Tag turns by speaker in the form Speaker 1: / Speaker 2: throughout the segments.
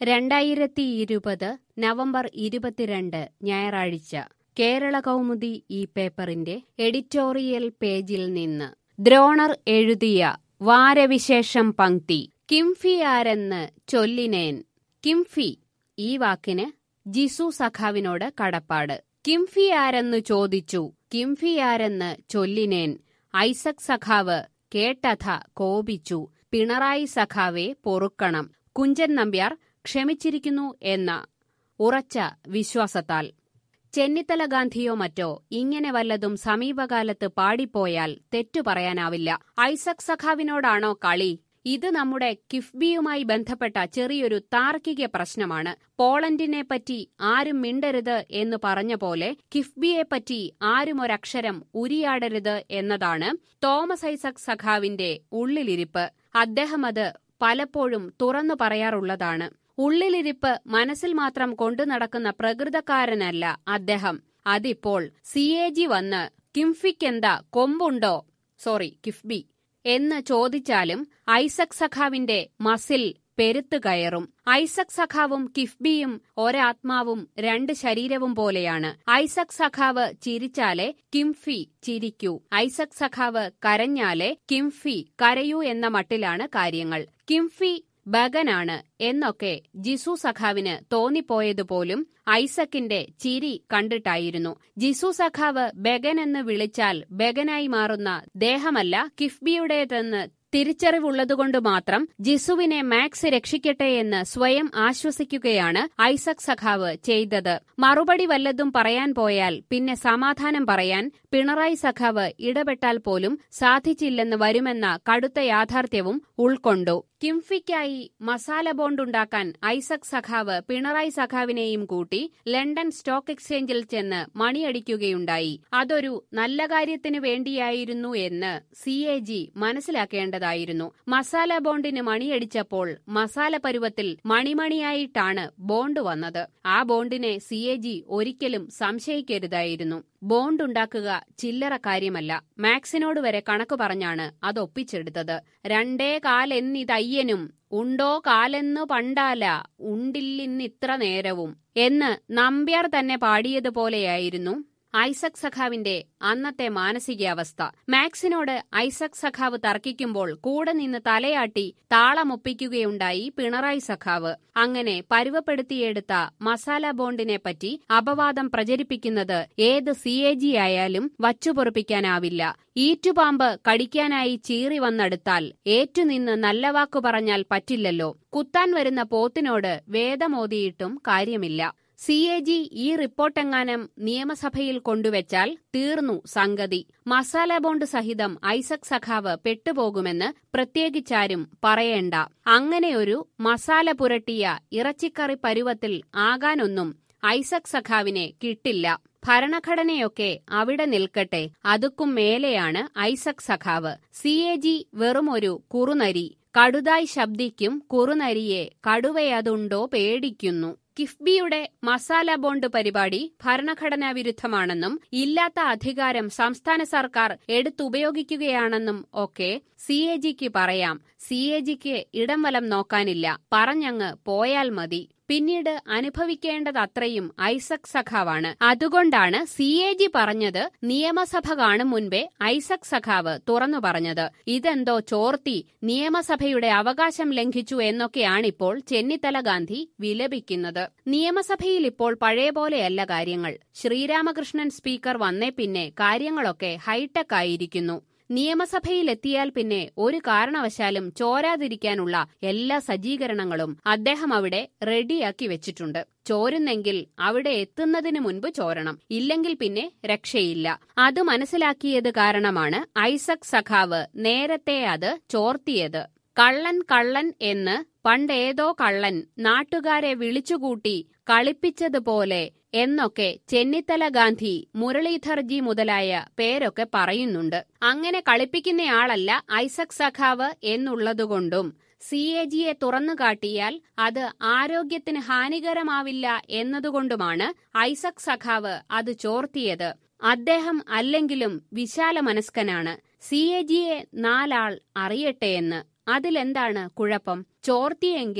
Speaker 1: രണ്ടായിരത്തി ഇരുപത് നവംബർ ഇരുപത്തിരണ്ട് ഞായറാഴ്ച കേരള കൗമുദി ഈ പേപ്പറിന്റെ എഡിറ്റോറിയൽ പേജിൽ നിന്ന് ദ്രോണർ എഴുതിയ വാരവിശേഷം പങ്ക്തി കിംഫി ആരെന്ന് ചൊല്ലിനേൻ കിംഫി ഈ വാക്കിന് ജിസു സഖാവിനോട് കടപ്പാട് കിംഫി ആരെന്നു ചോദിച്ചു കിംഫി ആരെന്ന് ചൊല്ലിനേൻ ഐസക് സഖാവ് കേട്ടഥ കോപിച്ചു പിണറായി സഖാവെ പൊറുക്കണം കുഞ്ചൻ നമ്പ്യാർ ക്ഷമിച്ചിരിക്കുന്നു എന്ന ഉറച്ച വിശ്വാസത്താൽ ചെന്നിത്തല ഗാന്ധിയോ മറ്റോ ഇങ്ങനെ വല്ലതും സമീപകാലത്ത് പാടിപ്പോയാൽ തെറ്റു പറയാനാവില്ല ഐസക് സഖാവിനോടാണോ കളി ഇത് നമ്മുടെ കിഫ്ബിയുമായി ബന്ധപ്പെട്ട ചെറിയൊരു താർക്കിക പ്രശ്നമാണ് പോളണ്ടിനെ പറ്റി ആരും മിണ്ടരുത് എന്ന് പറഞ്ഞ പോലെ കിഫ്ബിയെപ്പറ്റി ആരും ഒരക്ഷരം ഉരിയാടരുത് എന്നതാണ് തോമസ് ഐസക് സഖാവിന്റെ ഉള്ളിലിരിപ്പ് അദ്ദേഹം അത് പലപ്പോഴും തുറന്നു പറയാറുള്ളതാണ് ഉള്ളിലിരിപ്പ് മനസ്സിൽ മാത്രം കൊണ്ടു നടക്കുന്ന പ്രകൃതക്കാരനല്ല അദ്ദേഹം അതിപ്പോൾ സി എ ജി വന്ന് കിംഫിക്കെന്താ കൊമ്പുണ്ടോ സോറി കിഫ്ബി എന്ന് ചോദിച്ചാലും ഐസക് സഖാവിന്റെ മസിൽ പെരുത്തു കയറും ഐസക് സഖാവും കിഫ്ബിയും ഒരാത്മാവും രണ്ട് ശരീരവും പോലെയാണ് ഐസക് സഖാവ് ചിരിച്ചാലേ കിംഫി ചിരിക്കൂ ഐസക് സഖാവ് കരഞ്ഞാലേ കിംഫി കരയൂ എന്ന മട്ടിലാണ് കാര്യങ്ങൾ കിംഫി ബഗനാണ് എന്നൊക്കെ ജിസു സഖാവിന് തോന്നിപ്പോയതുപോലും ഐസക്കിന്റെ ചിരി കണ്ടിട്ടായിരുന്നു ജിസു സഖാവ് ബഗൻ എന്ന് വിളിച്ചാൽ ബഗനായി മാറുന്ന ദേഹമല്ല കിഫ്ബിയുടേതെന്ന് തിരിച്ചറിവുള്ളതുകൊണ്ട് മാത്രം ജിസുവിനെ മാക്സ് രക്ഷിക്കട്ടെ എന്ന് സ്വയം ആശ്വസിക്കുകയാണ് ഐസക് സഖാവ് ചെയ്തത് മറുപടി വല്ലതും പറയാൻ പോയാൽ പിന്നെ സമാധാനം പറയാൻ പിണറായി സഖാവ് ഇടപെട്ടാൽ പോലും സാധിച്ചില്ലെന്ന് വരുമെന്ന കടുത്ത യാഥാർത്ഥ്യവും ഉൾക്കൊണ്ടു കിംഫിക്കായി മസാല ബോണ്ടുണ്ടാക്കാൻ ഐസക് സഖാവ് പിണറായി സഖാവിനെയും കൂട്ടി ലണ്ടൻ സ്റ്റോക്ക് എക്സ്ചേഞ്ചിൽ ചെന്ന് മണിയടിക്കുകയുണ്ടായി അതൊരു നല്ല കാര്യത്തിനു വേണ്ടിയായിരുന്നു എന്ന് സി എ ജി മനസ്സിലാക്കേണ്ടതായിരുന്നു മസാല ബോണ്ടിന് മണിയടിച്ചപ്പോൾ മസാല പരുവത്തിൽ മണിമണിയായിട്ടാണ് ബോണ്ട് വന്നത് ആ ബോണ്ടിനെ സി എ ജി ഒരിക്കലും സംശയിക്കരുതായിരുന്നു ബോണ്ട് ഉണ്ടാക്കുക ചില്ലറ കാര്യമല്ല മാക്സിനോട് വരെ കണക്ക് പറഞ്ഞാണ് അത് ഒപ്പിച്ചെടുത്തത് രണ്ടേ കാലെന്നിതയ്യനും ഉണ്ടോ കാലെന്നു പണ്ടാല ഉണ്ടില്ലിന്നിത്ര നേരവും എന്ന് നമ്പ്യാർ തന്നെ പാടിയതുപോലെയായിരുന്നു ഐസക് സഖാവിന്റെ അന്നത്തെ മാനസികാവസ്ഥ മാക്സിനോട് ഐസക് സഖാവ് തർക്കിക്കുമ്പോൾ കൂടെ നിന്ന് തലയാട്ടി താളമൊപ്പിക്കുകയുണ്ടായി പിണറായി സഖാവ് അങ്ങനെ പരുവപ്പെടുത്തിയെടുത്ത മസാല ബോണ്ടിനെ പറ്റി അപവാദം പ്രചരിപ്പിക്കുന്നത് ഏത് സി എ ജി ആയാലും വച്ചുപൊറുപ്പിക്കാനാവില്ല ഈറ്റുപാമ്പ് കടിക്കാനായി ചീറി വന്നെടുത്താൽ ഏറ്റുനിന്ന് നല്ല വാക്കു പറഞ്ഞാൽ പറ്റില്ലല്ലോ കുത്താൻ വരുന്ന പോത്തിനോട് വേദമോതിയിട്ടും കാര്യമില്ല സി എ ജി ഈ റിപ്പോർട്ടെങ്ങാനും നിയമസഭയിൽ കൊണ്ടുവച്ചാൽ തീർന്നു സംഗതി മസാല ബോണ്ട് സഹിതം ഐസക് സഖാവ് പെട്ടുപോകുമെന്ന് പ്രത്യേകിച്ചാരും പറയേണ്ട അങ്ങനെയൊരു മസാല പുരട്ടിയ ഇറച്ചിക്കറി പരുവത്തിൽ ആകാനൊന്നും ഐസക് സഖാവിനെ കിട്ടില്ല ഭരണഘടനയൊക്കെ അവിടെ നിൽക്കട്ടെ അതുക്കും മേലെയാണ് ഐസക് സഖാവ് സി എ ജി വെറുമൊരു കുറുനരി കടുതായി ശബ്ദിക്കും കുറുനരിയെ കടുവയതുണ്ടോ പേടിക്കുന്നു കിഫ്ബിയുടെ മസാല ബോണ്ട് പരിപാടി ഭരണഘടനാ വിരുദ്ധമാണെന്നും ഇല്ലാത്ത അധികാരം സംസ്ഥാന സർക്കാർ എടുത്തുപയോഗിക്കുകയാണെന്നും ഒക്കെ സി എ ജിക്ക് പറയാം സി എ ജിക്ക് ഇടം വലം നോക്കാനില്ല പറഞ്ഞങ്ങ് പോയാൽ മതി പിന്നീട് അനുഭവിക്കേണ്ടതത്രയും ഐസക് സഖാവാണ് അതുകൊണ്ടാണ് സി എ ജി പറഞ്ഞത് നിയമസഭ കാണും മുൻപേ ഐസക് സഖാവ് തുറന്നു പറഞ്ഞത് ഇതെന്തോ ചോർത്തി നിയമസഭയുടെ അവകാശം ലംഘിച്ചു എന്നൊക്കെയാണിപ്പോൾ ചെന്നിത്തല ഗാന്ധി വിലപിക്കുന്നത് നിയമസഭയിൽ ഇപ്പോൾ പഴയ പോലെയല്ല കാര്യങ്ങൾ ശ്രീരാമകൃഷ്ണൻ സ്പീക്കർ വന്നേ പിന്നെ കാര്യങ്ങളൊക്കെ ഹൈടെക് ആയിരിക്കുന്നു നിയമസഭയിലെത്തിയാൽ പിന്നെ ഒരു കാരണവശാലും ചോരാതിരിക്കാനുള്ള എല്ലാ സജ്ജീകരണങ്ങളും അദ്ദേഹം അവിടെ റെഡിയാക്കി വെച്ചിട്ടുണ്ട് ചോരുന്നെങ്കിൽ അവിടെ എത്തുന്നതിന് മുൻപ് ചോരണം ഇല്ലെങ്കിൽ പിന്നെ രക്ഷയില്ല അത് മനസ്സിലാക്കിയത് കാരണമാണ് ഐസക് സഖാവ് നേരത്തെ അത് ചോർത്തിയത് കള്ളൻ കള്ളൻ എന്ന് പണ്ടേതോ കള്ളൻ നാട്ടുകാരെ വിളിച്ചുകൂട്ടി കളിപ്പിച്ചതുപോലെ എന്നൊക്കെ ചെന്നിത്തല ഗാന്ധി മുരളീധർജി മുതലായ പേരൊക്കെ പറയുന്നുണ്ട് അങ്ങനെ കളിപ്പിക്കുന്നയാളല്ല ഐസക് സഖാവ് എന്നുള്ളതുകൊണ്ടും സി എ ജിയെ തുറന്നു കാട്ടിയാൽ അത് ആരോഗ്യത്തിന് ഹാനികരമാവില്ല എന്നതുകൊണ്ടുമാണ് ഐസക് സഖാവ് അത് ചോർത്തിയത് അദ്ദേഹം അല്ലെങ്കിലും വിശാല മനസ്കനാണ് സി എ ജിയെ നാലാൾ അറിയട്ടെയെന്ന് അതിലെന്താണ് കുഴപ്പം ചോർത്തിയെങ്കിൽ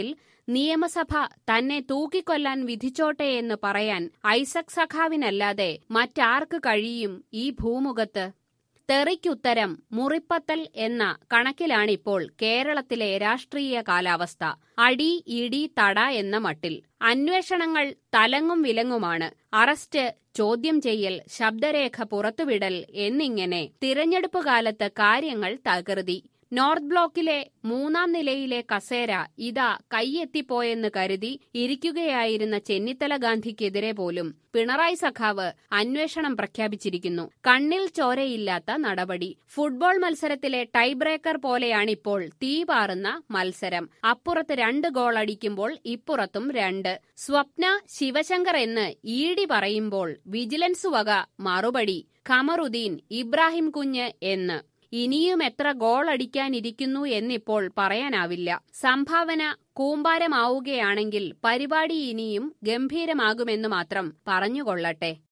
Speaker 1: നിയമസഭ തന്നെ തൂക്കിക്കൊല്ലാൻ വിധിച്ചോട്ടെ എന്ന് പറയാൻ ഐസക് സഖാവിനല്ലാതെ മറ്റാർക്ക് കഴിയും ഈ ഭൂമുഖത്ത് തെറിക്കുത്തരം മുറിപ്പത്തൽ എന്ന കണക്കിലാണിപ്പോൾ കേരളത്തിലെ രാഷ്ട്രീയ കാലാവസ്ഥ അടി ഇടി തട എന്ന മട്ടിൽ അന്വേഷണങ്ങൾ തലങ്ങും വിലങ്ങുമാണ് അറസ്റ്റ് ചോദ്യം ചെയ്യൽ ശബ്ദരേഖ പുറത്തുവിടൽ എന്നിങ്ങനെ തിരഞ്ഞെടുപ്പ് കാലത്ത് കാര്യങ്ങൾ തകൃതി നോർത്ത് ബ്ലോക്കിലെ മൂന്നാം നിലയിലെ കസേര ഇതാ കൈയെത്തിപ്പോയെന്ന് കരുതി ഇരിക്കുകയായിരുന്ന ചെന്നിത്തല ഗാന്ധിക്കെതിരെ പോലും പിണറായി സഖാവ് അന്വേഷണം പ്രഖ്യാപിച്ചിരിക്കുന്നു കണ്ണിൽ ചോരയില്ലാത്ത നടപടി ഫുട്ബോൾ മത്സരത്തിലെ ടൈ ബ്രേക്കർ പോലെയാണിപ്പോൾ തീപാറുന്ന മത്സരം അപ്പുറത്ത് രണ്ട് ഗോൾ അടിക്കുമ്പോൾ ഇപ്പുറത്തും രണ്ട് സ്വപ്ന ശിവശങ്കർ എന്ന് ഈടി പറയുമ്പോൾ വിജിലൻസ് വക മറുപടി ഖമറുദ്ദീൻ ഇബ്രാഹിം കുഞ്ഞ് എന്ന് ഇനിയും എത്ര ഗോൾ അടിക്കാനിരിക്കുന്നു എന്നിപ്പോൾ പറയാനാവില്ല സംഭാവന കൂമ്പാരമാവുകയാണെങ്കിൽ പരിപാടി ഇനിയും ഗംഭീരമാകുമെന്ന് മാത്രം പറഞ്ഞുകൊള്ളട്ടെ